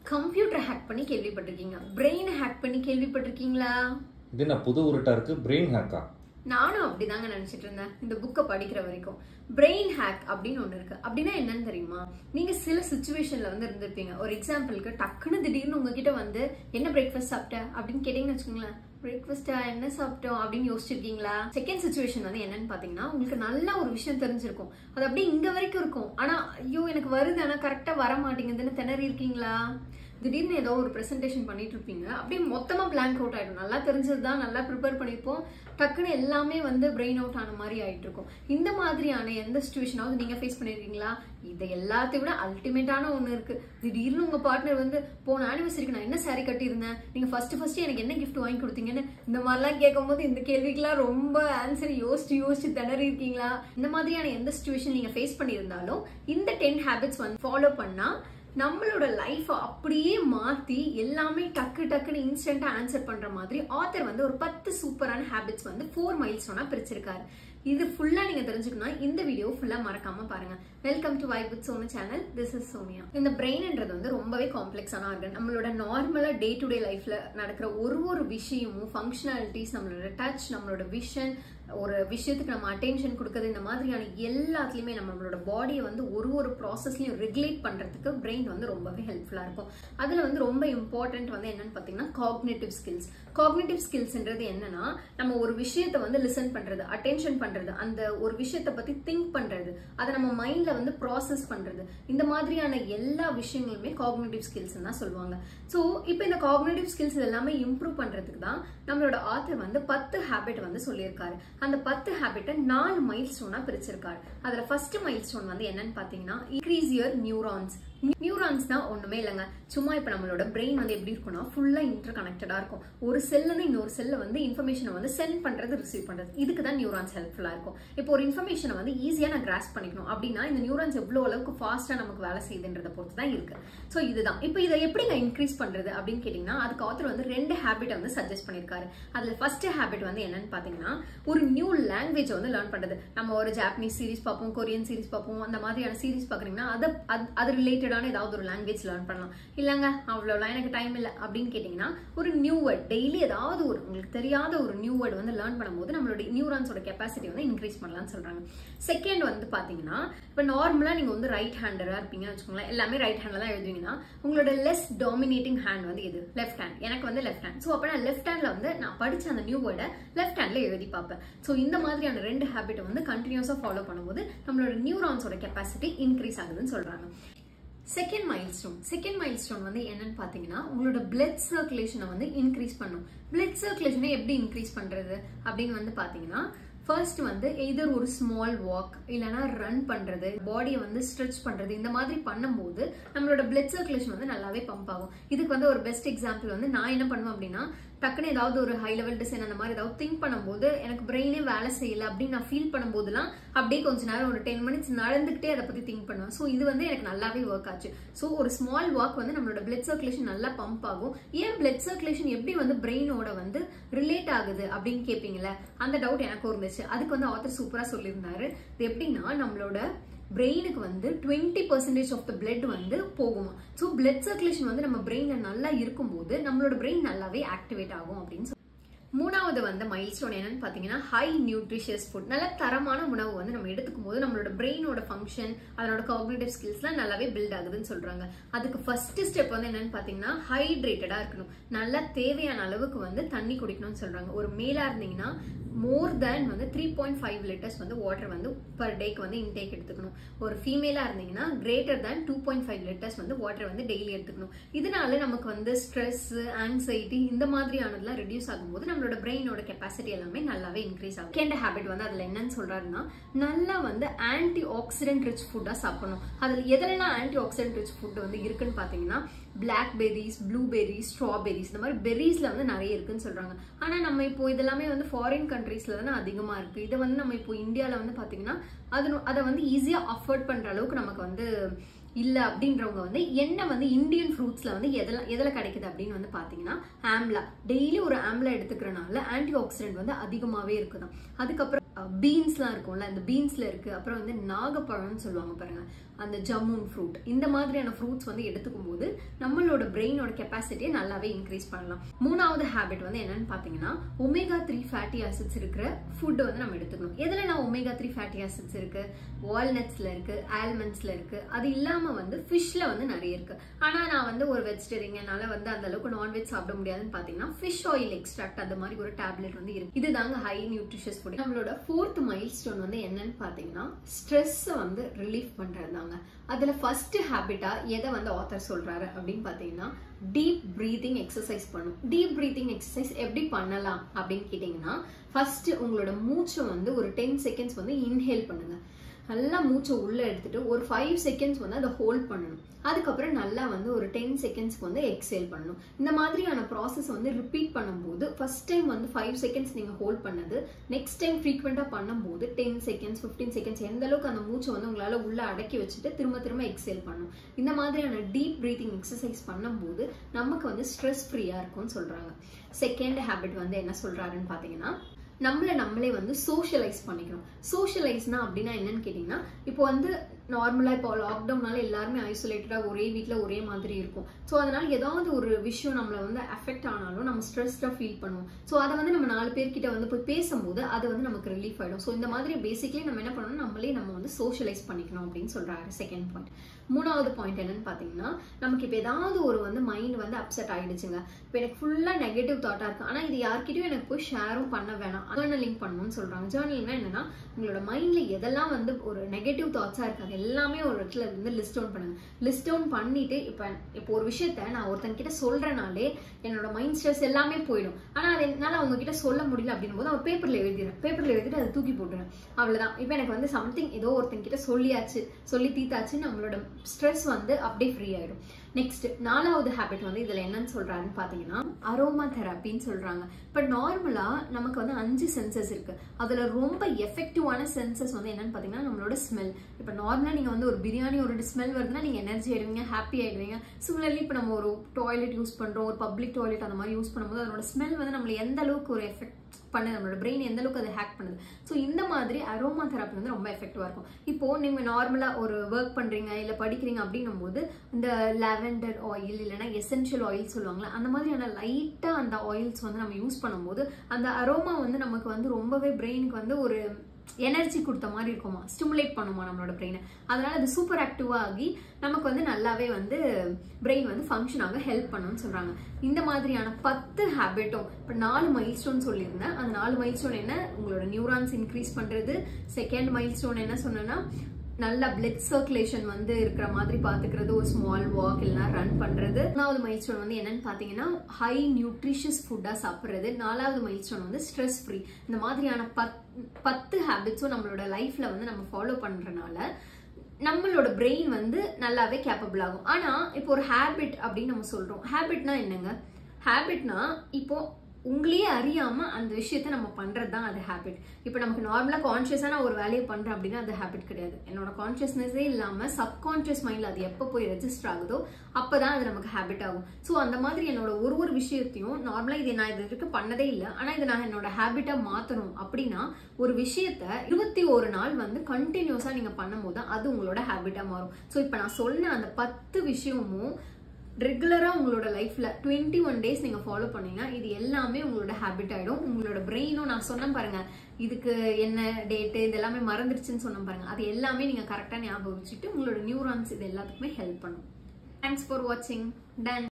computer hack பண்ணி கேள்விப்பட்டிருக்கீங்க brain hack பண்ணி கேள்விப்பட்டிருக்கீங்களா இது என்ன புது உருட்டா இருக்கு பிரெயின் ஹேக்கா நானும் அப்படிதாங்க நினைச்சிட்டு இருந்தேன் இந்த புக்கை படிக்கிற வரைக்கும் பிரெயின் ஹேக் அப்படின்னு ஒண்ணு இருக்கு அப்படின்னா என்னன்னு தெரியுமா நீங்க சில சுச்சுவேஷன்ல வந்து இருந்திருப்பீங்க ஒரு எக்ஸாம்பிளுக்கு டக்குன்னு திடீர்னு உங்ககிட்ட வந்து என்ன பிரேக்ஃபாஸ்ட் சாப்பிட்ட அப்படின்னு கேட்டீங்கன்னு வச்சுக்கோங்களேன் பிரேக்ஃபாஸ்டா என்ன சாப்பிட்டோம் அப்படின்னு யோசிச்சிருக்கீங்களா செகண்ட் சுச்சுவேஷன் வந்து என்னன்னு பாத்தீங்கன்னா உங்களுக்கு நல்ல ஒரு விஷயம் தெரிஞ்சிருக்கும் அது அப்படியே இங்க வரைக்கும் இருக்கும் ஆனா ஐயோ எனக்கு வருது ஆனா கரெக்டா வர மாட்டேங்குதுன்னு திணறி இருக்கீங்களா திடீர்னு ஏதோ ஒரு ப்ரெசன்டேஷன் பண்ணிட்டு இருப்பீங்க அப்படியே மொத்தமா பிளாங்க் அவுட் ஆயிடும் நல்லா தெரிஞ்சது தான் நல்லா ப்ரிப்பேர் பண்ணியிருப்போம் டக்குன்னு எல்லாமே வந்து பிரெயின் அவுட் ஆன மாதிரி ஆயிட்டு இருக்கும் இந்த மாதிரியான எந்த சுச்சுவேஷனாவது நீங்க ஃபேஸ் பண்ணிருக்கீங்களா இதை எல்லாத்தையும் விட அல்டிமேட்டான ஒண்ணு இருக்கு திடீர்னு உங்க பார்ட்னர் வந்து போன ஆனிவர்சரிக்கு நான் என்ன saree கட்டியிருந்தேன் நீங்க ஃபர்ஸ்ட் ஃபர்ஸ்ட் எனக்கு என்ன gift வாங்கி கொடுத்தீங்கன்னு இந்த மாதிரிலாம் கேட்கும்போது இந்த கேள்விக்கெல்லாம் ரொம்ப ஆன்சர் யோசிச்சு யோசிச்சு திணறி இருக்கீங்களா இந்த மாதிரியான எந்த சுச்சுவேஷன் நீங்க ஃபேஸ் பண்ணியிருந்தாலும் இந்த டென் ஹேபிட்ஸ் வந்து ஃபாலோ பண்ணா நம்மளோட லைஃப்பை அப்படியே மாத்தி எல்லாமே டக்கு டக்குன்னு இன்ஸ்டன்டா ஆன்சர் பண்ற மாதிரி ஆத்தர் வந்து ஒரு பத்து சூப்பரான ஹேபிட்ஸ் வந்து ஃபோர் மைல்ஸ்டோனா பிரிச்சிருக்காரு இது ஃபுல்லா நீங்க தெரிஞ்சுக்கணும் இந்த வீடியோ ஃபுல்லா மறக்காம பாருங்க welcome to vibe with Sonu channel this is Sonia இந்த பிரெயின்ன்றது வந்து ரொம்பவே காம்ப்ளெக்ஸான ஆர்கன் நம்மளோட நார்மலா டே டு டே லைஃப்ல நடக்கிற ஒரு ஒரு விஷயமும் ஃபங்க்ஷனாலிட்டிஸ் நம்மளோட டச் நம்மளோட விஷன் ஒரு விஷயத்துக்கு நம்ம அட்டென்ஷன் கொடுக்கறது இந்த மாதிரியான எல்லாத்துலயுமே நம்மளோட பாடியை வந்து ஒரு ஒரு ப்ராசஸ்லயும் ரெகுலேட் பண்றதுக்கு பிரெயின் வந்து ரொம்பவே ஹெல்ப்ஃபுல்லா இருக்கும் அதுல வந்து ரொம்ப இம்பார்ட்டன்ட் வந்து என்னன்னு பாத்தீங்கன்னா காக்னேட்டிவ் ஸ்கில்ஸ் காக்னேட்டிவ் ஸ்கில்ஸ்ன்றது என்னன்னா நம்ம ஒரு விஷயத்தை வந்து லிசன் பண்றது அட்டென்ஷன் பண்றது அந்த ஒரு விஷயத்தை பத்தி திங்க் பண்றது அதை நம்ம மைண்ட்ல வந்து ப்ராசஸ் பண்றது இந்த மாதிரியான எல்லா விஷயங்களுமே காக்னேட்டிவ் ஸ்கில்ஸ் தான் சொல்லுவாங்க ஸோ இப்போ இந்த காக்னேட்டிவ் ஸ்கில்ஸ் எல்லாமே இம்ப்ரூவ் பண்றதுக்கு தான் நம்மளோட ஆத்தர் வந்து பத்து ஹேபிட் வந்து சொல்லியிருக்காரு அந்த பத்து ஹேபிட்டை நாலு மைல் ஸ்டோனா பிரிச்சிருக்காரு அதுல ஃபர்ஸ்ட் மைல் ஸ்டோன் வந்து என்னன்னு பாத்தீங்கன்னா இன்க்ரீஸ் யுவர் நியூரான்ஸ் நியூரான்ஸ் தான் ஒண்ணுமே இல்லைங்க சும்மா இப்ப நம்மளோட பிரெயின் வந்து எப்படி இருக்கும்னா ஃபுல்லா இன்டர் கனெக்டடா இருக்கும் ஒரு செல்ல இன்னொரு செல்ல வந்து இன்ஃபர்மேஷனை வந்து சென்ட் பண்றது ரிசீவ் பண்றது இதுக்கு தான் நியூரான்ஸ் ஹெல்ப்ஃபுல்லா இருக்கும் இப்போ ஒரு இன்ஃபர்மேஷனை வந்து ஈஸியா நான் கிராஸ் பண்ணிக்கணும் அப்படின்னா இந்த நியூரான்ஸ் எவ்வளவு அளவுக்கு ஃபாஸ்டா நமக்கு வேலை செய்யுதுன்றத பொறுத்து தான் இருக்கு ஸோ இதுதான் இப்போ இதை எப்படிங்க இன்க்ரீஸ் பண்றது அப்படின்னு கேட்டீங்கன்னா அதுக்கு ஆத்தர் வந்து ரெண்டு ஹேபிட் வந்து சஜஸ்ட் பண்ணிருக்காரு அதுல ஃபர்ஸ்ட் ஹேபிட் வந்து என்னன்னு பாத்தீங்கன்னா ஒரு நியூ லாங்குவேஜ் வந்து லேர்ன் பண்றது நம்ம ஒரு ஜாப்பனீஸ் சீரிஸ் பார்ப்போம் கொரியன் சீரிஸ் பார்ப்போம் அந்த மாதிரியான சீரிஸ் பாக்குறீங்கன்னா அதை அது- அது ரிலேட்டடான ஏதாவது ஒரு லாங்குவேஜ் லேர்ன் பண்ணலாம் இல்லைங்க அவ்வளோலாம் எனக்கு டைம் இல்லை அப்படின்னு கேட்டிங்கன்னா ஒரு நியூ வேர்ட் டெய்லி ஏதாவது ஒரு உங்களுக்கு தெரியாத ஒரு நியூ வேர்ட் வந்து லேர்ன் பண்ணும்போது நம்மளோட நியூரான்ஸோட கெப்பாசிட்டி வந்து இன்க்ரீஸ் பண்ணலாம்னு சொல்றாங்க செகண்ட் வந்து பாத்தீங்கன்னா இப்போ நார்மலா நீங்க வந்து ரைட் ஹேண்டரா இருப்பீங்கன்னு வச்சுக்கோங்களேன் எல்லாமே ரைட் ஹேண்ட்ல தான் எழுதுவீங்கன்னா உங்களோட லெஸ் டாமினேட்டிங் ஹேண்ட் வந்து எது லெஃப்ட் ஹேண்ட் எனக்கு வந்து லெஃப்ட் ஹேண்ட் ஸோ அப்போ நான் லெஃப்ட் ஹேண்ட்ல வந்து நான் படிச்ச அந்த நியூ வேர்டை லெஃப்ட் ஹேண்ட்ல எழுதி பார்ப்பேன் ஸோ இந்த மாதிரியான ரெண்டு ஹேபிட்டை வந்து கண்டினியூஸா ஃபாலோ பண்ணும்போது நம்மளோட நியூரான்ஸோட கெப்பாசிட்டி இன்க்ரீஸ் ஆகுதுன்னு சொல்றாங்க second milestone second milestone வந்து என்னன்னு பாத்தீங்கன்னா உங்களோட பிளட் சர்க்குலேஷனை வந்து இன்க்ரீஸ் பண்ணும் பிளட் சர்க்குலேஷனை எப்படி இன்க்ரீஸ் பண்றது அப்படின்னு வந்து பாத்தீங்கன்னா ஃபர்ஸ்ட் வந்து எய்தர் ஒரு ஸ்மால் வாக் இல்லைன்னா ரன் பண்றது பாடியை வந்து ஸ்ட்ரெச் பண்றது இந்த மாதிரி பண்ணும்போது நம்மளோட பிளட் சர்க்குலேஷன் வந்து நல்லாவே பம்ப் ஆகும் இதுக்கு வந்து ஒரு பெஸ்ட் எக்ஸாம்பிள் வந்து நான் என்ன பண்ணுவேன் அப்படின்னா டக்குன்னு ஏதாவது ஒரு ஹை லெவல் டிசைன் அந்த மாதிரி ஏதாவது திங்க் பண்ணும்போது எனக்கு பிரெயினே வேலை செய்யல அப்படின்னு நான் ஃபீல் பண்ணும்போதெல்லாம் அப்படியே கொஞ்ச நேரம் ஒரு டென் மினிட்ஸ் நடந்துகிட்டே அதை பத்தி திங்க் பண்ணுவேன் ஸோ இது வந்து எனக்கு நல்லாவே ஒர்க் ஆச்சு ஸோ ஒரு ஸ்மால் வாக் வந்து நம்மளோட பிளட் சர்க்குலேஷன் நல்லா பம்ப் ஆகும் ஏன் பிளட் சர்க்குலேஷன் எப்படி வந்து பிரெயினோட வந்து ரிலேட் ஆகுது அப்படின்னு கேட்பீங்களே அந்த டவுட் எனக்கும் இருந்துச்சு அதுக்கு வந்து ஆத்தர் சூப்பரா சொல்லியிருந்தாரு இது எப்படின்னா நம்மளோட பிரெயினுக்கு வந்து twenty percentage of the blood வந்து போகுமா ஸோ பிளட் சர்க்குலேஷன் வந்து நம்ம பிரெயின்ல நல்லா இருக்கும்போது நம்மளோட பிரெயின் நல்லாவே ஆக்டிவேட் ஆகும் அப்படின்னு சொல்லி மூணாவது வந்து மைல்ஸ்டோன் என்னன்னு பாத்தீங்கன்னா ஹை நியூட்ரிஷியஸ் ஃபுட் நல்ல தரமான உணவு வந்து நம்ம எடுத்துக்கும் போது நம்மளோட பிரெயினோட ஃபங்க்ஷன் அதனோட காக்னேட்டிவ் ஸ்கில்ஸ்லாம் நல்லாவே பில்ட் ஆகுதுன்னு சொல்றாங்க அதுக்கு ஃபர்ஸ்ட் ஸ்டெப் வந்து என்னன்னு பாத்தீங்கன்னா ஹைட்ரேட்டடா இருக்கணும் நல்லா தேவையான அளவுக்கு வந்து தண்ணி குடிக்கணும்னு சொல்றாங்க ஒரு மேலா இருந்தீங்கன்னா மோர் தேன் வந்து த்ரீ பாயிண்ட் ஃபைவ் லிட்டர்ஸ் வந்து வாட்டர் வந்து பர் டேக்கு வந்து இன்டேக் எடுத்துக்கணும் ஒரு ஃபீமேலா இருந்தீங்கன்னா greater than two point five litres வந்து வாட்டர் வந்து டெய்லி எடுத்துக்கணும் இதனால நமக்கு வந்து ஸ்ட்ரெஸ் ஆங்ஸைட்டி இந்த மாதிரியானதுலாம் ரெடியூஸ் ஆகும்போது நம்மளோட பிரெயினோட கெப்பாசிட்டி எல்லாமே நல்லாவே இன்க்ரீஸ் ஆகும் செகண்ட் ஹேபிட் வந்து அதுல என்னன்னு சொல்றாருன்னா நல்லா வந்து ஆன்டி ஆக்சிடென்ட் ரிச் ஃபுட்டா சாப்பிடணும் அதுல எதுலலாம் ஆன்டி ஆக்சிடென்ட் ரிச் ஃபுட் வந்து இருக்குன்னு பாத்தீங்கன்னா பிளாக் பெரிஸ் ப்ளூபெரிஸ் ஸ்ட்ராபெரிஸ் இந்த மாதிரி பெரிஸ்ல வந்து நிறைய இருக்குன்னு சொல்றாங்க ஆனா நம்ம இப்போ இதெல்லாமே வந்து ஃபாரின் கண்ட்ரீஸ்ல தானே அதிகமா இருக்கு இதை வந்து நம்ம இப்போ இந்தியால வந்து பாத்தீங்கன்னா அது அதை வந்து ஈஸியா அஃபோர்ட் பண்ற அளவுக்கு நமக்கு வந்து இல்ல அப்படின்றவங்க வந்து என்ன வந்து இந்தியன் ஃப்ரூட்ஸ்ல வந்து எதெல்லாம் எதுல கிடைக்குது அப்படின்னு வந்து பாத்தீங்கன்னா ஆம்லா டெய்லி ஒரு ஆம்லா எடுத்துக்கிறனால ஆன்டி ஆக்சிடென்ட் வந்து அதிகமாவே இருக்குதான் அதுக்கப்புறம் பீன்ஸ்லாம் இருக்கும்ல அந்த பீன்ஸ்ல இருக்கு அப்புறம் வந்து நாகப்பழம்னு சொல்லுவாங்க பாருங்க அந்த ஜம்முன் ஃப்ரூட் இந்த மாதிரியான ஃப்ரூட்ஸ் வந்து எடுத்துக்கும் போது நம்மளோட பிரெயினோட கெப்பாசிட்டியை நல்லாவே இன்க்ரீஸ் பண்ணலாம் மூணாவது ஹேபிட் வந்து என்னன்னு பார்த்தீங்கன்னா ஒமேகா த்ரீ ஃபேட்டி ஆசிட்ஸ் இருக்கிற ஃபுட் வந்து நம்ம எடுத்துக்கணும் எதில் நான் ஒமேகா த்ரீ ஃபேட்டி ஆசிட்ஸ் இருக்கு வால்நட்ஸ்ல இருக்கு ஆல்மண்ட்ஸ்ல இருக்கு அது இல்லாம வந்து ஃபிஷ்ல வந்து நிறைய இருக்கு ஆனா நான் வந்து ஒரு வெஜிடேரியன் என்னால வந்து அந்த அளவுக்கு நான்வெஜ் சாப்பிட முடியாதுன்னு பாத்தீங்கன்னா ஃபிஷ் ஆயில் எக்ஸ்ட்ராக்ட் அந்த மாதிரி ஒரு டேப்லெட் வந்து இருக்கு இதுதாங்க ஹை நியூட்ரிஷியஸ் ஃபுட் நம்மளோட ஃபோர்த் மைல் ஸ்டோன் வந்து என்னன்னு பாத்தீங்கன்னா ஸ்ட்ரெஸ் வந்து ரிலீஃப் பண்றது தாங்க அதுல ஃபர்ஸ்ட் ஹேபிட்டா எதை வந்து ஆத்தர் சொல்றாரு அப்படின்னு பாத்தீங்கன்னா டீப் பிரீத்திங் எக்ஸசைஸ் பண்ணும் டீப் பிரீத்திங் எக்ஸசைஸ் எப்படி பண்ணலாம் அப்படின்னு கேட்டீங்கன்னா ஃபர்ஸ்ட் உங்களோட மூச்சை வந்து ஒரு டென் செகண்ட்ஸ் வந்து இன்ஹேல் பண்ணுங்க நல்லா மூச்சை உள்ள எடுத்துட்டு ஒரு ஃபைவ் செகண்ட்ஸ் வந்து அதை ஹோல்ட் பண்ணணும் அதுக்கப்புறம் நல்லா வந்து ஒரு டென் செகண்ட்ஸ்க்கு வந்து எக்ஸேல் பண்ணணும் இந்த மாதிரியான ப்ராசஸ் வந்து ரிப்பீட் பண்ணும்போது ஃபர்ஸ்ட் டைம் வந்து ஃபைவ் செகண்ட்ஸ் நீங்கள் ஹோல்ட் பண்ணது நெக்ஸ்ட் டைம் ஃப்ரீக்வெண்ட்டாக பண்ணும்போது டென் செகண்ட்ஸ் ஃபிஃப்டீன் செகண்ட்ஸ் எந்த அளவுக்கு அந்த மூச்சை வந்து உங்களால் உள்ள அடக்கி வச்சுட்டு திரும்ப திரும்ப எக்ஸேல் பண்ணணும் இந்த மாதிரியான டீப் பிரீத்திங் எக்ஸசைஸ் பண்ணும்போது நமக்கு வந்து ஸ்ட்ரெஸ் ஃப்ரீயாக இருக்கும்னு சொல்கிறாங்க செகண்ட் ஹேபிட் வந்து என்ன சொல்கிறாருன்னு பார்த்தீங்கன்னா நம்மளை நம்மளே வந்து சோஷியலைஸ் பண்ணிக்கணும் சோஷியலைஸ்னா அப்படின்னா என்னன்னு கேட்டிங்கன்னா இப்போ வந்து நார்மலாக இப்போ லாக்டவுனால எல்லாருமே ஐசோலேட்டடாக ஒரே வீட்டில் ஒரே மாதிரி இருக்கும் ஸோ அதனால ஏதாவது ஒரு விஷயம் நம்மளை வந்து அஃபெக்ட் ஆனாலும் நம்ம ஸ்ட்ரெஸ்டாக ஃபீல் பண்ணுவோம் ஸோ அதை வந்து நம்ம நாலு பேர்கிட்ட வந்து போய் பேசும்போது அது வந்து நமக்கு ரிலீஃப் ஆகிடும் ஸோ இந்த மாதிரி பேசிக்லி நம்ம என்ன பண்ணணும் நம்மளே நம்ம வந்து சோஷியலைஸ் பண்ணிக்கணும் அப்படின்னு சொல்கிறாரு செகண்ட் பாயிண்ட் மூணாவது பாயிண்ட் என்னன்னு பார்த்தீங்கன்னா நமக்கு இப்போ ஏதாவது ஒரு வந்து மைண்ட் வந்து அப்செட் ஆயிடுச்சுங்க இப்போ எனக்கு ஃபுல்லாக நெகட்டிவ் தாட்டாக இருக்கு ஆனால் இது யார்கிட்டயும் எனக்கு போய் ஷேரும் பண்ண வேணாம் ஜேர்னலிங் பண்ணணும்னு சொல்கிறாங்க ஜேர்னலிங்னா என்னன்னா உங்களோட மைண்டில் எதெல்லாம் வந்து ஒரு நெகட்டிவ் தாட்ஸாக இருக்கு அது எல்லாமே ஒரு இடத்துல வந்து லிஸ்ட் டவுன் பண்ணுங்க லிஸ்ட் டவுன் பண்ணிட்டு இப்போ இப்போ ஒரு விஷயத்த நான் ஒருத்தன் கிட்ட சொல்றேனாலே என்னோட மைண்ட் ஸ்ட்ரெஸ் எல்லாமே போயிடும் ஆனால் அது என்னால் அவங்க கிட்ட சொல்ல முடியல அப்படின்னும் போது அவன் பேப்பரில் எழுதிடுறேன் பேப்பரில் எழுதிட்டு அதை தூக்கி போட்டுறேன் அவ்வளோதான் இப்போ எனக்கு வந்து சம்திங் ஏதோ ஒருத்தன் கிட்ட சொல்லியாச்சு சொல்லி தீத்தாச்சு நம்மளோட ஸ்ட்ரெஸ் வந்து அப்படியே ஃப்ரீ ஆயிடும் நெக்ஸ்ட் நாலாவது ஹேபிட் வந்து இதுல என்னன்னு சொல்றாருன்னு பாத்தீங்கன்னா அரோமா தெரப்பின்னு சொல்றாங்க பட் நார்மலா நமக்கு வந்து அஞ்சு சென்சஸ் இருக்கு அதுல ரொம்ப எஃபெக்டிவான சென்சஸ் வந்து என்னன்னு பாத்தீங்கன்னா நம்மளோட ஸ்மெல் இப்ப நார்மலா நீங்க வந்து ஒரு பிரியாணி ஒரு ஸ்மெல் வருதுன்னா நீங்க எனர்ஜி ஆயிடுவீங்க ஹாப்பி ஆயிடுவீங்க சிமிலர்லி இப்ப நம்ம ஒரு டாய்லெட் யூஸ் பண்றோம் ஒரு பப்ளிக் டாய்லெட் அந்த மாதிரி யூஸ் பண்ணும்போது அதோட ஸ்மெல் வந்து நம்மள எந்த அளவுக்கு ஒரு எஃபெக்ட் பண்ணுது நம்மளோட பிரெயின் எந்த அளவுக்கு அதை ஹேக் பண்ணுது ஸோ இந்த மாதிரி அரோமா தெரப்பி வந்து ரொம்ப எஃபெக்டிவாக இருக்கும் இப்போ நீங்க நார்மலா ஒரு ஒர்க் பண்றீங்க இல்ல படிக்கிறீங்க அப்படின்னும் போது இந்த லாவெண்டர் ஆயில் இல்லைன்னா எசென்ஷியல் ஆயில் சொல்லுவாங்களே அந்த மாதிரியான லைட்டா அந்த ஆயில்ஸ் வந்து நம்ம யூஸ் பண்ணும்போது அந்த அரோமா வந்து நமக்கு வந்து ரொம்பவே பிரெயினுக்கு வந்து ஒரு எனர்ஜி கொடுத்த மாதிரி இருக்குமா ஸ்டிமுலேட் பண்ணுமா நம்மளோட பிரெயினை அதனால அது சூப்பர் ஆக்டிவா ஆகி நமக்கு வந்து நல்லாவே வந்து பிரெயின் வந்து ஃபங்க்ஷன் ஆக ஹெல்ப் பண்ணும்னு சொல்றாங்க இந்த மாதிரியான பத்து ஹேபிட்டும் இப்போ நாலு மைல் ஸ்டோன் சொல்லியிருந்தேன் அந்த நாலு மைல் ஸ்டோன் என்ன உங்களோட நியூரான்ஸ் இன்க்ரீஸ் பண்றது செகண்ட் மைல் ஸ்டோன் என்ன சொன்னேன்னா நல்ல பிளட் சர்க்குலேஷன் வந்து இருக்கிற மாதிரி பாத்துக்கிறது ஒரு ஸ்மால் வாக் இல்லைனா ரன் பண்றது மூணாவது மைல் ஸ்டோன் வந்து என்னன்னு பாத்தீங்கன்னா ஹை நியூட்ரிஷியஸ் ஃபுட்டா சாப்பிடுறது நாலாவது மைல் ஸ்டோன் வந்து ஸ்ட்ரெஸ் ஃப்ரீ இந்த மாதிரியான பத் பத்து ஹேபிட்ஸும் நம்மளோட லைஃப்ல வந்து நம்ம ஃபாலோ பண்றனால நம்மளோட பிரெயின் வந்து நல்லாவே கேப்பபிள் ஆகும் ஆனா இப்போ ஒரு ஹேபிட் அப்படின்னு நம்ம சொல்றோம் ஹேபிட்னா என்னங்க ஹேபிட்னா இப்போ உங்களையே அறியாம அந்த விஷயத்த நம்ம பண்றது தான் அது ஹேபிட் இப்போ நமக்கு நார்மலா கான்சியஸா நான் ஒரு வேலையை பண்றேன் அப்படின்னா அது ஹேபிட் கிடையாது என்னோட கான்சியஸ்னஸே இல்லாம சப்கான்சியஸ் மைண்ட்ல அது எப்போ போய் ரெஜிஸ்டர் ஆகுதோ அப்பதான் அது நமக்கு ஹேபிட் ஆகும் ஸோ அந்த மாதிரி என்னோட ஒரு ஒரு விஷயத்தையும் நார்மலா இது நான் இது வரைக்கும் பண்ணதே இல்லை ஆனா இதை நான் என்னோட ஹேபிட்டா மாத்தணும் அப்படின்னா ஒரு விஷயத்த இருபத்தி ஒரு நாள் வந்து கண்டினியூஸா நீங்க பண்ணும்போது அது உங்களோட ஹேபிட்டா மாறும் ஸோ இப்போ நான் சொன்ன அந்த பத்து விஷயமும் ரெகுலராக உங்களோட லைஃப்பில் டுவெண்ட்டி ஒன் டேஸ் நீங்கள் ஃபாலோ பண்ணீங்கன்னா இது எல்லாமே உங்களோட ஹேபிட் ஆகிடும் உங்களோட பிரெயினும் நான் சொன்னேன் பாருங்க இதுக்கு என்ன டேட்டு இது எல்லாமே மறந்துடுச்சுன்னு சொன்னேன் பாருங்க அது எல்லாமே நீங்கள் கரெக்டாக ஞாபகம் வச்சுட்டு உங்களோட நியூரான்ஸ் இது எல்லாத்துக்குமே ஹெல்ப் பண்ணும் தேங்க்ஸ் ஃபார் வாட்சிங் டன்